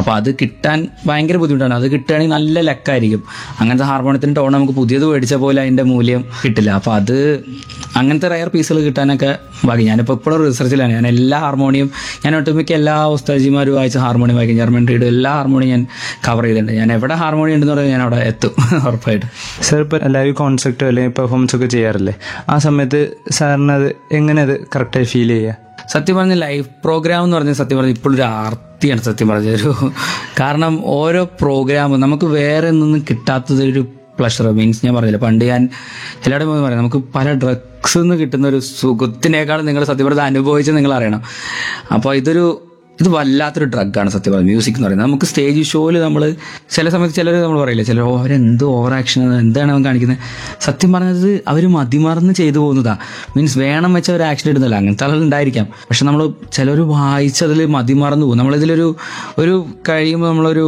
അപ്പോൾ അത് കിട്ടാൻ ഭയങ്കര ബുദ്ധിമുട്ടാണ് അത് കിട്ടുകയാണെങ്കിൽ നല്ല ലക്കായിരിക്കും അങ്ങനത്തെ ഹാർമോണിയത്തിൻ്റെ ടോൺ നമുക്ക് പുതിയത് മേടിച്ച പോലെ അതിൻ്റെ മൂല്യം കിട്ടില്ല അപ്പോൾ അത് അങ്ങനത്തെ റയർ പീസുകൾ കിട്ടാനൊക്കെ ബാക്കി ഞാനിപ്പോൾ ഇപ്പോഴും റിസർച്ചിലാണ് ഞാൻ എല്ലാ ഹാർമോണിയം ഞാൻ ഒട്ടുമിക്ക എല്ലാ ഉസ്താജിമാരും വായിച്ച ഹാർമോണിയം വായിക്കും ജർമ്മൻ റീഡ് എല്ലാ ഹാർമോണിയം ഞാൻ കവർ ചെയ്തിട്ടുണ്ട് ഞാൻ എവിടെ ഹാർമോണിയം ഉണ്ടെന്ന് പറഞ്ഞാൽ ഞാൻ അവിടെ എത്തും ഉറപ്പായിട്ടും സാർ ഇപ്പോൾ ലൈവ് കോൺസെപ്റ്റോ അല്ലെങ്കിൽ പെർഫോമൻസ് ഒക്കെ ചെയ്യാറില്ലേ ആ സമയത്ത് സാറിന് അത് എങ്ങനെ അത് കറക്റ്റായി ഫീൽ ചെയ്യുക സത്യം പറഞ്ഞ ലൈവ് പ്രോഗ്രാം എന്ന് പറഞ്ഞാൽ സത്യം പറഞ്ഞാൽ ഇപ്പോഴൊരു ആർത്തിയാണ് സത്യം പറഞ്ഞ ഒരു കാരണം ഓരോ പ്രോഗ്രാമും നമുക്ക് വേറെ നിന്നും കിട്ടാത്തതൊരു പ്ലഷർ മീൻസ് ഞാൻ പറഞ്ഞില്ല പണ്ട് ഞാൻ എല്ലായിടും പോയി പറയാം നമുക്ക് പല ഡ്രഗ്സ് നിന്ന് കിട്ടുന്ന ഒരു സുഖത്തിനേക്കാളും നിങ്ങൾ സത്യം പറഞ്ഞാൽ അനുഭവിച്ച് നിങ്ങൾ അറിയണം അപ്പോൾ ഇതൊരു ഇത് വല്ലാത്തൊരു ഡ്രഗാണ് സത്യം പറഞ്ഞത് മ്യൂസിക് എന്ന് പറയുന്നത് നമുക്ക് സ്റ്റേജ് ഷോയിൽ നമ്മൾ ചില സമയത്ത് ചിലർ നമ്മൾ പറയില്ല ചിലർ "ഓ, അവരെന്ത് ഓവർ ആക്ഷൻ എന്താണ് അവൻ കാണിക്കുന്നത് സത്യം പറഞ്ഞത് അവർ മതിമറന്ന് ചെയ്തു പോകുന്നതാ മീൻസ് വേണം വെച്ച ഒരു ആക്ഷൻ ഇടുന്നില്ല അങ്ങനത്തെ ആളുകൾ ഉണ്ടായിരിക്കാം പക്ഷെ നമ്മൾ ചിലർ വായിച്ചതിൽ മതിമറന്നു പോകും നമ്മളിതിലൊരു ഒരു കഴിയുമ്പോൾ നമ്മളൊരു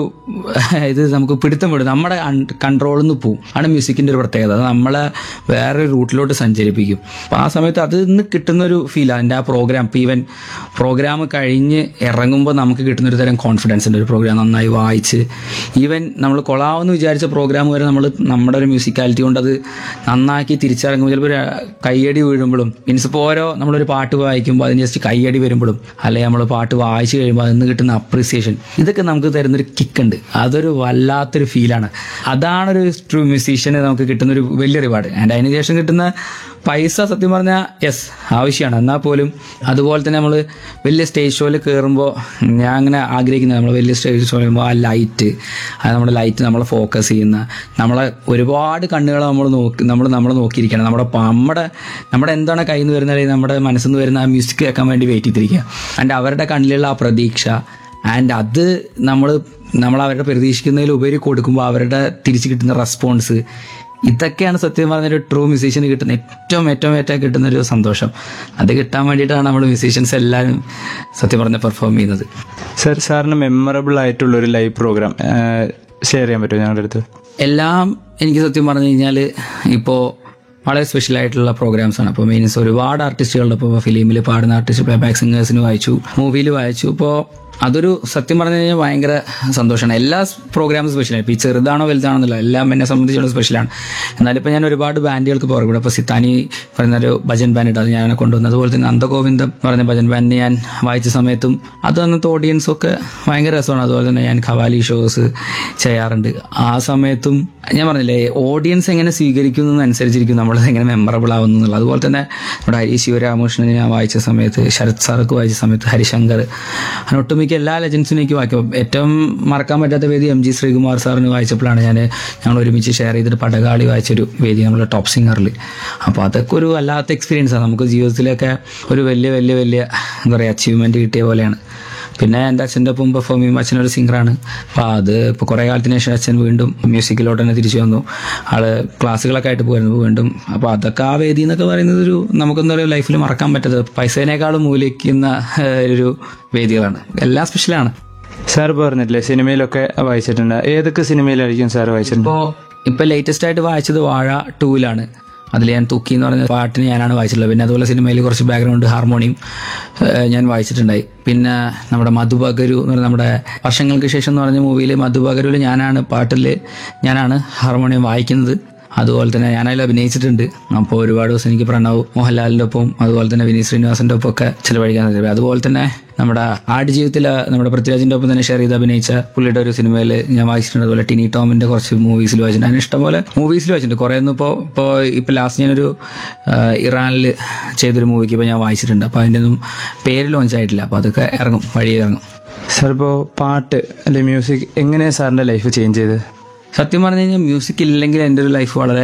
ഇത് നമുക്ക് പിടുത്തം വിടും നമ്മുടെ കൺട്രോളിൽ നിന്ന് പോകും ആണ് മ്യൂസിക്കിൻ്റെ ഒരു പ്രത്യേകത അത് നമ്മളെ വേറെ റൂട്ടിലോട്ട് സഞ്ചരിപ്പിക്കും അപ്പോൾ ആ സമയത്ത് അതിൽ നിന്ന് കിട്ടുന്ന ഒരു ഫീൽ അതിൻ്റെ ആ പ്രോഗ്രാം ഇപ്പോൾ ഈവൻ പ്രോഗ്രാം കഴിഞ്ഞ് ഇറങ്ങുമ്പോൾ നമുക്ക് കിട്ടുന്ന ഒരു തരം കോൺഫിഡൻസ് ഉണ്ട് ഒരു പ്രോഗ്രാം നന്നായി വായിച്ച് ഈവൻ നമ്മൾ കൊള്ളാമെന്ന് വിചാരിച്ച പ്രോഗ്രാം വരെ നമ്മൾ നമ്മുടെ ഒരു മ്യൂസിക്കാലിറ്റി കൊണ്ട് അത് നന്നാക്കി തിരിച്ചിറങ്ങുമ്പോൾ ചിലപ്പോൾ ഒരു കയ്യടി വീഴുമ്പോഴും മീൻസ് ഇപ്പോൾ ഓരോ നമ്മളൊരു പാട്ട് വായിക്കുമ്പോൾ അതിന് ജസ്റ്റ് കയ്യടി വരുമ്പോഴും അല്ലെങ്കിൽ നമ്മൾ പാട്ട് വായിച്ചു കഴിയുമ്പോൾ അതിൽ നിന്ന് കിട്ടുന്ന അപ്രിസിയേഷൻ ഇതൊക്കെ നമുക്ക് തരുന്നൊരു കിക്ക് ഉണ്ട് അതൊരു വല്ലാത്തൊരു ഫീലാണ് അതാണൊരു ട്രൂ മ്യൂസീഷ്യന് നമുക്ക് കിട്ടുന്ന ഒരു വലിയ റിവാർഡ് ആൻഡ് അതിന് ശേഷം കിട്ടുന്ന പൈസ സത്യം പറഞ്ഞാൽ യെസ് ആവശ്യമാണ് എന്നാൽ പോലും അതുപോലെ തന്നെ നമ്മൾ വലിയ സ്റ്റേജ് ഷോയിൽ കയറുമ്പോൾ ഞാൻ അങ്ങനെ ആഗ്രഹിക്കുന്നത് നമ്മൾ വലിയ സ്റ്റേജ് ഷോ വരുമ്പോൾ ആ ലൈറ്റ് അത് നമ്മുടെ ലൈറ്റ് നമ്മളെ ഫോക്കസ് ചെയ്യുന്ന നമ്മളെ ഒരുപാട് കണ്ണുകൾ നമ്മൾ നോക്കി നമ്മൾ നമ്മളെ നോക്കിയിരിക്കണം നമ്മുടെ പ- നമ്മുടെ നമ്മുടെ എന്താണ് കയ്യിൽ നിന്ന് വരുന്നത് അല്ലെങ്കിൽ നമ്മുടെ മനസ്സിൽ നിന്ന് വരുന്ന ആ മ്യൂസിക് കേൾക്കാൻ വേണ്ടി വെയിറ്റ് ചെയ്തിരിക്കുക ആൻഡ് അവരുടെ കണ്ണിലുള്ള ആ പ്രതീക്ഷ ആൻഡ് അത് നമ്മൾ നമ്മൾ അവരുടെ പ്രതീക്ഷിക്കുന്നതിലുപരി കൊടുക്കുമ്പോൾ അവരുടെ തിരിച്ച് കിട്ടുന്ന റെസ്പോൺസ് ഇതൊക്കെയാണ് സത്യം പറഞ്ഞൊരു ട്രൂ മ്യൂസീഷ്യന് കിട്ടുന്ന ഏറ്റവും ഏറ്റവും ഏറ്റവും കിട്ടുന്ന ഒരു സന്തോഷം അത് കിട്ടാൻ വേണ്ടിയിട്ടാണ് നമ്മൾ മ്യൂസീഷ്യൻസ് എല്ലാവരും സത്യം പറഞ്ഞ പെർഫോം ചെയ്യുന്നത് സാർ സാറിന് മെമ്മറബിൾ ആയിട്ടുള്ള ഒരു ലൈവ് പ്രോഗ്രാം ഷെയർ ചെയ്യാൻ പറ്റുമോ ഞങ്ങളുടെ അടുത്ത് എല്ലാം എനിക്ക് സത്യം പറഞ്ഞു കഴിഞ്ഞാൽ ഇപ്പോൾ വളരെ സ്പെഷ്യൽ ആയിട്ടുള്ള പ്രോഗ്രാംസ് ആണ് അപ്പോൾ മീൻസ് ഒരുപാട് ആർട്ടിസ്റ്റുകളുടെ ഇപ്പോൾ ഫിലിമിൽ പാടുന്ന ആർട്ടിസ്റ്റ് പ്ലേ ബാക്ക് സിംഗേഴ്സിന് വായിച്ചു മൂവിയിൽ വായിച്ചു ഇപ്പോൾ അതൊരു സത്യം പറഞ്ഞു കഴിഞ്ഞാൽ ഭയങ്കര സന്തോഷമാണ് എല്ലാ പ്രോഗ്രാമും സ്പെഷ്യലാണ് ഇപ്പോൾ ഈ ചെറുതാണോ വലുതാണോ എന്നില്ല എല്ലാം എന്നെ സംബന്ധിച്ചിടത്തോളം സ്പെഷ്യലാണ് എന്നാലിപ്പോൾ ഞാൻ ഒരുപാട് ബാൻഡുകൾക്ക് പുറകെ ഇവിടെ ഇപ്പോൾ സിത്താനി പറയുന്ന ഒരു ഭജൻ ബാൻഡ് ഉണ്ട് അത് ഞാൻ കൊണ്ടുവന്നു അതുപോലെ തന്നെ അന്തഗോവിന്ദം എന്ന് പറയുന്ന ഭജൻ ബാൻഡിനെ ഞാൻ വായിച്ച സമയത്തും അത് അന്നത്തെ ഓഡിയൻസ് ഒക്കെ ഭയങ്കര രസമാണ് അതുപോലെ തന്നെ ഞാൻ ഖവാലി ഷോസ് ചെയ്യാറുണ്ട് ആ സമയത്തും ഞാൻ പറഞ്ഞില്ലേ ഓഡിയൻസ് എങ്ങനെ സ്വീകരിക്കുന്നതനുസരിച്ചിരിക്കും നമ്മളത് എങ്ങനെ മെമ്മറബിൾ ആവുന്നു എന്നുള്ളത് അതുപോലെ തന്നെ നമ്മുടെ ഹരി ശിവരാമകൃഷ്ണനെ ഞാൻ വായിച്ച സമയത്ത് ശരത് സാർക്ക് വായിച്ച സമയത്ത് ഹരിശങ്കർ അങ്ങനെ ഒട്ടുമിക്ക എല്ലാ ലെജൻസിനും എനിക്ക് വായിക്കും ഏറ്റവും മറക്കാൻ പറ്റാത്ത വേദി എം ജി ശ്രീകുമാർ സാറിന് വായിച്ചപ്പോഴാണ് ഞാൻ ഞങ്ങൾ ഒരുമിച്ച് ഷെയർ ചെയ്തിട്ട് പടകാളി വായിച്ചൊരു വേദി നമ്മുടെ ടോപ്പ് സിംഗറിൽ അപ്പോൾ അതൊക്കെ ഒരു വല്ലാത്ത എക്സ്പീരിയൻസ് ആണ് നമുക്ക് ജീവിതത്തിലൊക്കെ ഒരു വലിയ വലിയ വലിയ എന്താ പറയുക അച്ചീവ്മെൻറ്റ് കിട്ടിയ പോലെയാണ് പിന്നെ എൻ്റെ അച്ഛൻ്റെ ഒപ്പം പെർഫോം ചെയ്യുമ്പോൾ അച്ഛനൊരു സിംഗറാണ് അപ്പോൾ അത് ഇപ്പോൾ കുറേ കാലത്തിന് ശേഷം അച്ഛൻ വീണ്ടും മ്യൂസിക്കിലോട്ട് തന്നെ തിരിച്ചു വന്നു ആള് ക്ലാസ്സുകളൊക്കെ ആയിട്ട് പോയിരുന്നു വീണ്ടും അപ്പോൾ അതൊക്കെ ആ വേദി എന്നൊക്കെ പറയുന്നത് ഒരു നമുക്കെന്താ പറയുക ലൈഫിൽ മറക്കാൻ പറ്റാത്തത് പൈസേനേക്കാളും മൂല്യിക്കുന്ന ഏഹ്, ഒരു വേദികളാണ് എല്ലാം സ്പെഷ്യലാണ് സാർ പറഞ്ഞിട്ടില്ലേ സിനിമയിലൊക്കെ വായിച്ചിട്ടുണ്ട് ഏതൊക്കെ സിനിമയിലായിരിക്കും സാർ വായിച്ചിട്ടുണ്ട് ഇപ്പോൾ ഇപ്പോൾ ലേറ്റസ്റ്റ് ആയിട്ട് വായിച്ചത് വാഴ ടൂവിലാണ് അതിൽ ഞാൻ തുക്കി എന്ന് പറഞ്ഞ പാട്ടിന് ഞാനാണ് വായിച്ചിട്ടുള്ളത് പിന്നെ അതുപോലെ സിനിമയിൽ കുറച്ച് ബാക്ക്ഗ്രൗണ്ട് ഹാർമോണിയം ഏഹ്, ഞാൻ വായിച്ചിട്ടുണ്ടായി പിന്നെ നമ്മുടെ മധുബഗരു എന്ന് പറഞ്ഞ നമ്മുടെ വർഷങ്ങൾക്ക് ശേഷം എന്ന് പറഞ്ഞ മൂവിയിൽ മധുബഗരുവിൽ ഞാനാണ് പാട്ടിൽ ഞാനാണ് ഹാർമോണിയം വായിക്കുന്നത് അതുപോലെ തന്നെ ഞാനതിൽ അഭിനയിച്ചിട്ടുണ്ട് അപ്പോൾ ഒരുപാട് ദിവസം എനിക്ക് പ്രണവ് മോഹൻലാലിൻ്റെ ഒപ്പം അതുപോലെ തന്നെ വിനീത് ശ്രീനിവാസൻ്റെ ഒപ്പം ഒക്കെ ചിലവഴിക്കാൻ സാധിക്കും അതുപോലെ തന്നെ നമ്മുടെ ആടുജീവിതത്തിൽ നമ്മുടെ പൃഥ്വിരാജിൻ്റെ ഒപ്പം തന്നെ ഷെയർ ചെയ്ത് അഭിനയിച്ച പുള്ളിയുടെ ഒരു സിനിമയിൽ ഞാൻ വായിച്ചിട്ടുണ്ട് അതുപോലെ ടിനി ടോമിൻ്റെ കുറച്ച് മൂവീസിൽ വായിച്ചിട്ടുണ്ട് അതിന് ഇഷ്ടംപോലെ മൂവീസിൽ വായിച്ചിട്ടുണ്ട് കുറേ ഒന്നും ഇപ്പോൾ ഇപ്പോൾ ഇപ്പോൾ ലാസ്റ്റ് ഞാനൊരു ആ, ഇറാനിൽ ചെയ്തൊരു മൂവിക്ക് ഇപ്പോൾ ഞാൻ വായിച്ചിട്ടുണ്ട് അപ്പോൾ അതിൻ്റെ ഒന്നും പേര് ലോഞ്ച് ആയിട്ടില്ല അപ്പോൾ അതൊക്കെ ഇറങ്ങും വഴി ഇറങ്ങും സാർ ഇപ്പോൾ പാട്ട് അല്ലെ മ്യൂസിക് എങ്ങനെയാണ് സാറിൻ്റെ ലൈഫ് ചേഞ്ച് ചെയ്തത് സത്യം പറഞ്ഞു കഴിഞ്ഞാൽ മ്യൂസിക് ഇല്ലെങ്കിൽ എൻ്റെ ഒരു ലൈഫ് വളരെ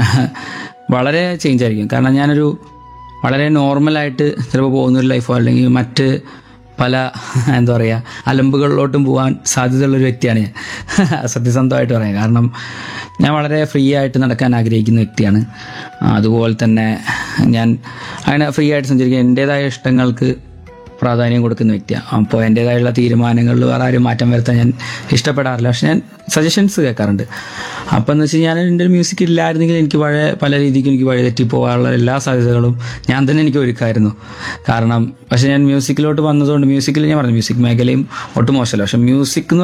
വളരെ ചേഞ്ച് ആയിരിക്കും കാരണം ഞാനൊരു വളരെ നോർമലായിട്ട് ചിലപ്പോൾ പോകുന്നൊരു ലൈഫോ അല്ലെങ്കിൽ മറ്റ് പല എന്താ പറയുക അലമ്പുകളിലോട്ടും പോകാൻ സാധ്യതയുള്ള ഒരു വ്യക്തിയാണ് ഞാൻ സത്യസന്ധമായിട്ട് പറയാം കാരണം ഞാൻ വളരെ ഫ്രീ ആയിട്ട് നടക്കാൻ ആഗ്രഹിക്കുന്ന വ്യക്തിയാണ് അതുപോലെ തന്നെ ഞാൻ അങ്ങനെ ഫ്രീ ആയിട്ട് സഞ്ചരിക്കുക എൻ്റേതായ ഇഷ്ടങ്ങൾക്ക് പ്രാധാന്യം കൊടുക്കുന്ന വ്യക്തിയാണ് അപ്പോൾ എൻ്റേതായുള്ള തീരുമാനങ്ങളിൽ വേറെ ആരും മാറ്റം വരുത്താൻ ഞാൻ ഇഷ്ടപ്പെടാറില്ല പക്ഷെ ഞാൻ സജഷൻസ് കേൾക്കാറുണ്ട് അപ്പോൾ എന്ന് വെച്ച് കഴിഞ്ഞാൽ എൻ്റെ മ്യൂസിക് ഇല്ലായിരുന്നെങ്കിൽ എനിക്ക് പഴയ പല രീതിക്കും എനിക്ക് വഴി തെറ്റി പോകാനുള്ള എല്ലാ സാധ്യതകളും ഞാൻ തന്നെ എനിക്ക് ഒരുക്കായിരുന്നു കാരണം പക്ഷെ ഞാൻ മ്യൂസിക്കിലോട്ട് വന്നതുകൊണ്ട് മ്യൂസിക്കിൽ ഞാൻ പറഞ്ഞു മ്യൂസിക് മേഖലയും ഒട്ടും മോശമല്ല പക്ഷെ മ്യൂസിക് എന്ന്